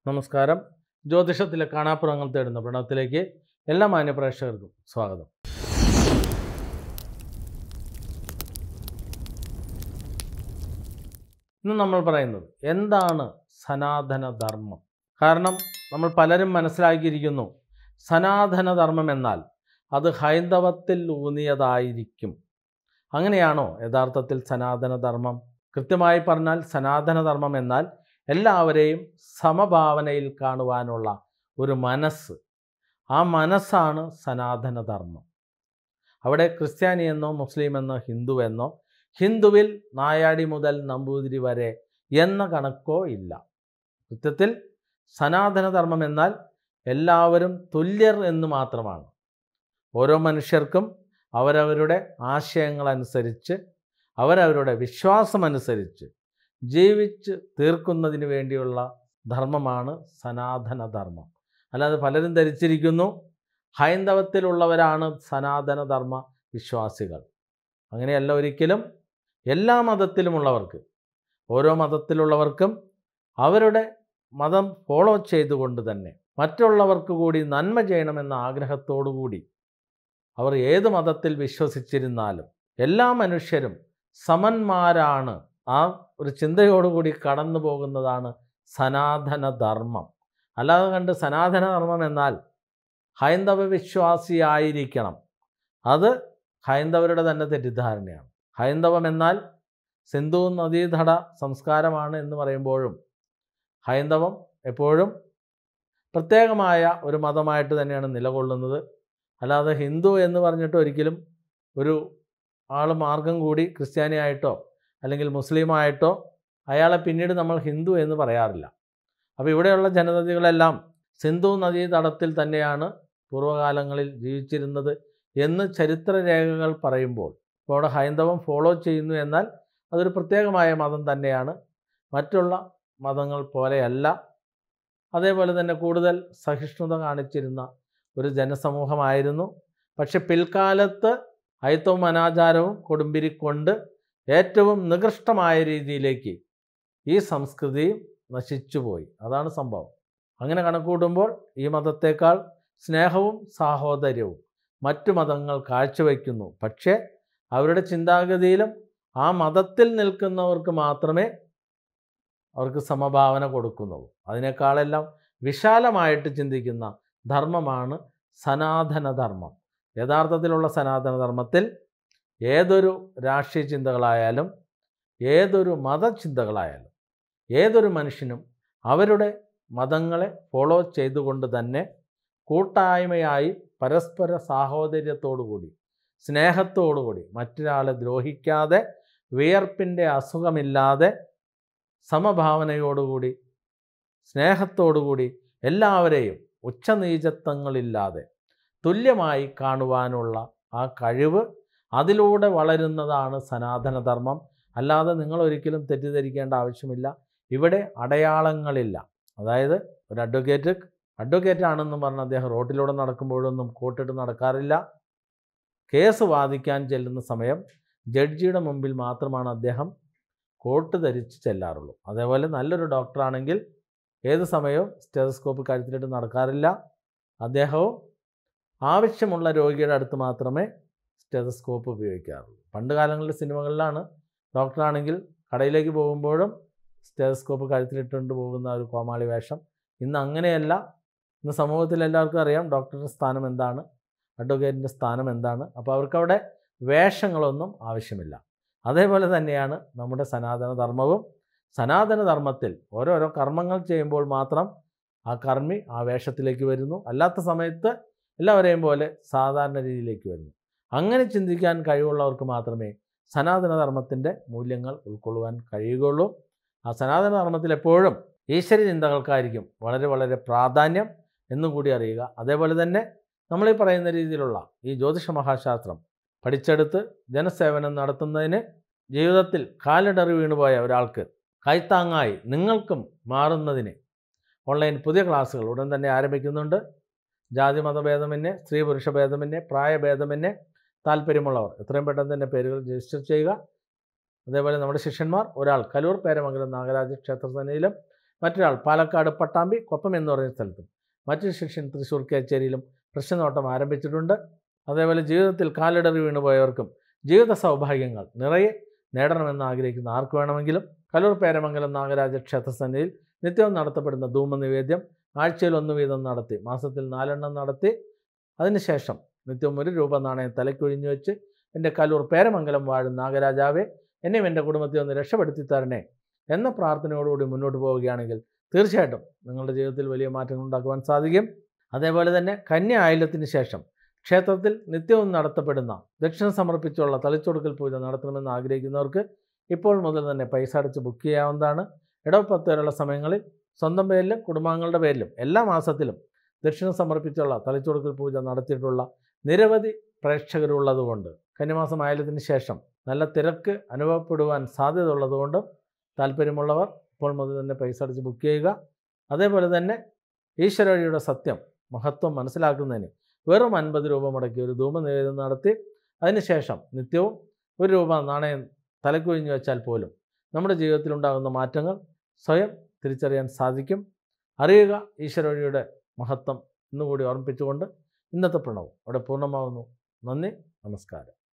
നമസ്കാരം ജ്യോതിഷത്തിലെ കാണാപ്പുറങ്ങൾ തേടുന്ന പ്രണവത്തിലേക്ക് എല്ലാ മാന്യപ്രേക്ഷകർക്കും സ്വാഗതം ഇന്ന് നമ്മൾ പറയുന്നത് എന്താണ് സനാതന ധർമ്മം കാരണം നമ്മൾ പലരും മനസ്സിലാക്കിയിരിക്കുന്നു സനാതന ധർമ്മം എന്നാൽ അത് ഹൈന്ദവത്തിൽ ഊന്നിയതായിരിക്കും അങ്ങനെയാണോ യഥാർത്ഥത്തിൽ സനാതന ധർമ്മം കൃത്യമായി പറഞ്ഞാൽ സനാതന ധർമ്മം എന്നാൽ എല്ലാവരെയും സമഭാവനയിൽ കാണുവാനുള്ള ഒരു മനസ്സ് ആ മനസ്സാണ് സനാതന ധർമ്മം അവിടെ ക്രിസ്ത്യാനി എന്നോ മുസ്ലിം എന്നോ ഹിന്ദു എന്നോ ഹിന്ദുവിൽ നായാടി മുതൽ നമ്പൂതിരി വരെ എന്ന കണക്കോ ഇല്ല കൃത്യത്തിൽ സനാതന ധർമ്മം എന്നാൽ എല്ലാവരും തുല്യർ എന്ന് മാത്രമാണ് ഓരോ മനുഷ്യർക്കും അവരവരുടെ ആശയങ്ങളനുസരിച്ച് അവരവരുടെ വിശ്വാസമനുസരിച്ച് ജീവിച്ച് തീർക്കുന്നതിന് വേണ്ടിയുള്ള ധർമ്മമാണ് സനാതന ധർമ്മം അല്ലാതെ പലരും ധരിച്ചിരിക്കുന്നു ഹൈന്ദവത്തിലുള്ളവരാണ് സനാതന ധർമ്മ വിശ്വാസികൾ അങ്ങനെയല്ല ഒരിക്കലും എല്ലാ മതത്തിലുമുള്ളവർക്ക് ഓരോ മതത്തിലുള്ളവർക്കും അവരുടെ മതം ഫോളോ ചെയ്തുകൊണ്ട് തന്നെ മറ്റുള്ളവർക്ക് കൂടി നന്മ ചെയ്യണമെന്ന ആഗ്രഹത്തോടു കൂടി അവർ ഏത് മതത്തിൽ വിശ്വസിച്ചിരുന്നാലും എല്ലാ മനുഷ്യരും സമന്മാരാണ് ആ ഒരു ചിന്തയോടുകൂടി കടന്നു പോകുന്നതാണ് സനാതന ധർമ്മം അല്ലാതെ കണ്ട് സനാതന ധർമ്മം എന്നാൽ ഹൈന്ദവ വിശ്വാസിയായിരിക്കണം അത് ഹൈന്ദവരുടെ തന്നെ തെറ്റിദ്ധാരണയാണ് ഹൈന്ദവം എന്നാൽ സിന്ധു നദീതട സംസ്കാരമാണ് എന്ന് പറയുമ്പോഴും ഹൈന്ദവം എപ്പോഴും പ്രത്യേകമായ ഒരു മതമായിട്ട് തന്നെയാണ് നിലകൊള്ളുന്നത് അല്ലാതെ ഹിന്ദു എന്ന് പറഞ്ഞിട്ട് ഒരിക്കലും ഒരു ആൾ മാർഗം കൂടി ക്രിസ്ത്യാനിയായിട്ടോ അല്ലെങ്കിൽ മുസ്ലിമായിട്ടോ അയാളെ പിന്നീട് നമ്മൾ ഹിന്ദു എന്ന് പറയാറില്ല അപ്പോൾ ഇവിടെയുള്ള ജനതകളെല്ലാം സിന്ധു നദീ തടത്തിൽ തന്നെയാണ് പൂർവ്വകാലങ്ങളിൽ ജീവിച്ചിരുന്നത് എന്ന് ചരിത്രരേഖകൾ പറയുമ്പോൾ ഇപ്പോൾ അവിടെ ഹൈന്ദവം ഫോളോ ചെയ്യുന്നു എന്നാൽ അതൊരു പ്രത്യേകമായ മതം തന്നെയാണ് മറ്റുള്ള മതങ്ങൾ പോലെയല്ല അതേപോലെ തന്നെ കൂടുതൽ സഹിഷ്ണുത കാണിച്ചിരുന്ന ഒരു ജനസമൂഹമായിരുന്നു പക്ഷെ പിൽക്കാലത്ത് അയിത്തവും അനാചാരവും കൊടുമ്പിരിക്കൊണ്ട് ഏറ്റവും നികൃഷ്ടമായ രീതിയിലേക്ക് ഈ സംസ്കൃതിയും നശിച്ചുപോയി അതാണ് സംഭവം അങ്ങനെ കണക്കൂട്ടുമ്പോൾ ഈ മതത്തേക്കാൾ സ്നേഹവും സാഹോദര്യവും മറ്റു മതങ്ങൾ കാഴ്ചവെക്കുന്നു പക്ഷേ അവരുടെ ചിന്താഗതിയിലും ആ മതത്തിൽ നിൽക്കുന്നവർക്ക് മാത്രമേ അവർക്ക് സമഭാവന കൊടുക്കുന്നുള്ളൂ അതിനേക്കാളെല്ലാം വിശാലമായിട്ട് ചിന്തിക്കുന്ന ധർമ്മമാണ് സനാതന ധർമ്മം യഥാർത്ഥത്തിലുള്ള സനാതന ധർമ്മത്തിൽ ഏതൊരു രാഷ്ട്രീയ ചിന്തകളായാലും ഏതൊരു മതചിന്തകളായാലും ഏതൊരു മനുഷ്യനും അവരുടെ മതങ്ങളെ ഫോളോ ചെയ്തുകൊണ്ട് തന്നെ കൂട്ടായ്മയായി പരസ്പര സാഹോദര്യത്തോടുകൂടി സ്നേഹത്തോടുകൂടി മറ്റൊരാളെ ദ്രോഹിക്കാതെ വിയർപ്പിൻ്റെ അസുഖമില്ലാതെ സമഭാവനയോടുകൂടി സ്നേഹത്തോടുകൂടി എല്ലാവരെയും ഉച്ചനീചത്വങ്ങളില്ലാതെ തുല്യമായി കാണുവാനുള്ള ആ കഴിവ് അതിലൂടെ വളരുന്നതാണ് സനാതനധർമ്മം അല്ലാതെ നിങ്ങൾ ഒരിക്കലും തെറ്റിദ്ധരിക്കേണ്ട ആവശ്യമില്ല ഇവിടെ അടയാളങ്ങളില്ല അതായത് ഒരു അഡ്വക്കേറ്റ് അഡ്വക്കേറ്റ് ആണെന്ന് പറഞ്ഞ് അദ്ദേഹം റോട്ടിലൂടെ നടക്കുമ്പോഴൊന്നും കോട്ടിട്ട് നടക്കാറില്ല കേസ് വാദിക്കാൻ ചെല്ലുന്ന സമയം ജഡ്ജിയുടെ മുമ്പിൽ മാത്രമാണ് അദ്ദേഹം കോട്ട് ധരിച്ച് ചെല്ലാറുള്ളൂ അതേപോലെ നല്ലൊരു ഡോക്ടറാണെങ്കിൽ ഏത് സമയവും സ്റ്റെതസ്കോപ്പ് കഴുത്തിലിട്ട് നടക്കാറില്ല അദ്ദേഹവും ആവശ്യമുള്ള രോഗിയുടെ അടുത്ത് മാത്രമേ സ്റ്റെതസ്കോപ്പ് ഉപയോഗിക്കാറുള്ളൂ പണ്ട് കാലങ്ങളിലെ സിനിമകളിലാണ് ഡോക്ടറാണെങ്കിൽ കടയിലേക്ക് പോകുമ്പോഴും സ്റ്റെതസ്കോപ്പ് കഴുത്തിലിട്ടുകൊണ്ട് പോകുന്ന ഒരു കോമാളി വേഷം ഇന്ന് അങ്ങനെയല്ല ഇന്ന് സമൂഹത്തിൽ എല്ലാവർക്കും അറിയാം ഡോക്ടറുടെ സ്ഥാനം എന്താണ് അഡ്വക്കേറ്റിൻ്റെ സ്ഥാനം എന്താണ് അപ്പോൾ അവർക്കവിടെ വേഷങ്ങളൊന്നും ആവശ്യമില്ല അതേപോലെ തന്നെയാണ് നമ്മുടെ സനാതന ധർമ്മവും സനാതന ധർമ്മത്തിൽ ഓരോരോ കർമ്മങ്ങൾ ചെയ്യുമ്പോൾ മാത്രം ആ കർമ്മി ആ വേഷത്തിലേക്ക് വരുന്നു അല്ലാത്ത സമയത്ത് എല്ലാവരെയും പോലെ സാധാരണ രീതിയിലേക്ക് വരുന്നു അങ്ങനെ ചിന്തിക്കാൻ കഴിവുള്ളവർക്ക് മാത്രമേ സനാതന ധർമ്മത്തിൻ്റെ മൂല്യങ്ങൾ ഉൾക്കൊള്ളുവാൻ കഴിയുകയുള്ളൂ ആ സനാതന ധർമ്മത്തിൽ എപ്പോഴും ഈശ്വര ചിന്തകൾക്കായിരിക്കും വളരെ വളരെ പ്രാധാന്യം എന്നും കൂടി അറിയുക അതേപോലെ തന്നെ നമ്മളീ പറയുന്ന രീതിയിലുള്ള ഈ ജ്യോതിഷ മഹാശാസ്ത്രം പഠിച്ചെടുത്ത് ജനസേവനം നടത്തുന്നതിന് ജീവിതത്തിൽ കാലിടറി വീണുപോയ ഒരാൾക്ക് കൈത്താങ്ങായി നിങ്ങൾക്കും മാറുന്നതിന് ഓൺലൈൻ പുതിയ ക്ലാസ്സുകൾ ഉടൻ തന്നെ ആരംഭിക്കുന്നുണ്ട് ജാതി മതഭേദമന്യേ സ്ത്രീ പുരുഷ ഭേദമന്യേ പ്രായഭേദമന്യേ താല്പര്യമുള്ളവർ എത്രയും പെട്ടെന്ന് തന്നെ പേരുകൾ രജിസ്റ്റർ ചെയ്യുക അതേപോലെ നമ്മുടെ ശിഷ്യന്മാർ ഒരാൾ കലൂർ പേരമംഗലം നാഗരാജ ക്ഷേത്ര സേനയിലും മറ്റൊരാൾ പാലക്കാട് പട്ടാമ്പി കൊപ്പം എന്ന് പറയുന്ന സ്ഥലത്തും മറ്റൊരു ശിഷ്യൻ തൃശ്ശൂർ കേച്ചേരിയിലും പ്രശ്നനോട്ടം ആരംഭിച്ചിട്ടുണ്ട് അതേപോലെ ജീവിതത്തിൽ കാലിടറി വീണുപോയവർക്കും ജീവിത സൗഭാഗ്യങ്ങൾ നിറയെ നേടണമെന്ന് ആഗ്രഹിക്കുന്ന ആർക്ക് വേണമെങ്കിലും കലൂർ പേരമംഗലം നാഗരാജ ക്ഷേത്രസന്നിധിയിൽ നിത്യവും നടത്തപ്പെടുന്ന ധൂമനിവേദ്യം ആഴ്ചയിൽ ഒന്ന് വീതം നടത്തി മാസത്തിൽ നാലെണ്ണം നടത്തി അതിനുശേഷം നിത്യവും ഒരു രൂപ നാണയം തലക്കൊഴിഞ്ഞു വെച്ച് എൻ്റെ കലൂർ പേരമംഗലം വാഴും നാഗരാജാവെ എന്നെയും എൻ്റെ കുടുംബത്തെ ഒന്ന് രക്ഷപ്പെടുത്തി തരണേ എന്ന പ്രാർത്ഥനയോടുകൂടി മുന്നോട്ട് പോവുകയാണെങ്കിൽ തീർച്ചയായിട്ടും നിങ്ങളുടെ ജീവിതത്തിൽ വലിയ മാറ്റങ്ങൾ ഉണ്ടാക്കുവാൻ സാധിക്കും അതേപോലെ തന്നെ കന്യ ആയില്യത്തിന് ശേഷം ക്ഷേത്രത്തിൽ നിത്യവും നടത്തപ്പെടുന്ന ദക്ഷിണ സമർപ്പിച്ചുള്ള തളിച്ചൊടുക്കൽ പൂജ നടത്തണമെന്ന് ആഗ്രഹിക്കുന്നവർക്ക് ഇപ്പോൾ മുതൽ തന്നെ പൈസ അടച്ച് ബുക്ക് ചെയ്യാവുന്നതാണ് ഇടവ് പത്ത് വരെയുള്ള സമയങ്ങളിൽ സ്വന്തം പേരിലും കുടുംബാംഗങ്ങളുടെ പേരിലും എല്ലാ മാസത്തിലും ദക്ഷിണ സമർപ്പിച്ചുള്ള തളിച്ചൊടുക്കൽ പൂജ നടത്തിയിട്ടുള്ള നിരവധി പ്രേക്ഷകരുള്ളതുകൊണ്ട് കന്നിമാസം ആയാലത്തിന് ശേഷം നല്ല തിരക്ക് അനുഭവപ്പെടുവാൻ സാധ്യത ഉള്ളതുകൊണ്ടും താല്പര്യമുള്ളവർ ഇപ്പോൾ മുതൽ തന്നെ പൈസ അടച്ച് ബുക്ക് ചെയ്യുക അതേപോലെ തന്നെ ഈശ്വരവഴിയുടെ സത്യം മഹത്വം മനസ്സിലാക്കുന്നതിന് വെറും അൻപത് രൂപ മുടക്കി ഒരു ധൂമനിവേദനം നടത്തി അതിനുശേഷം നിത്യവും ഒരു രൂപ നാണയം തലക്കൊഴിഞ്ഞു വെച്ചാൽ പോലും നമ്മുടെ ജീവിതത്തിലുണ്ടാകുന്ന മാറ്റങ്ങൾ സ്വയം തിരിച്ചറിയാൻ സാധിക്കും അറിയുക ഈശ്വരവഴിയുടെ മഹത്വം എന്നുകൂടി ഓർമ്മിപ്പിച്ചുകൊണ്ട് ഇന്നത്തെ പ്രണവം അവിടെ പൂർണ്ണമാവുന്നു നന്ദി നമസ്കാരം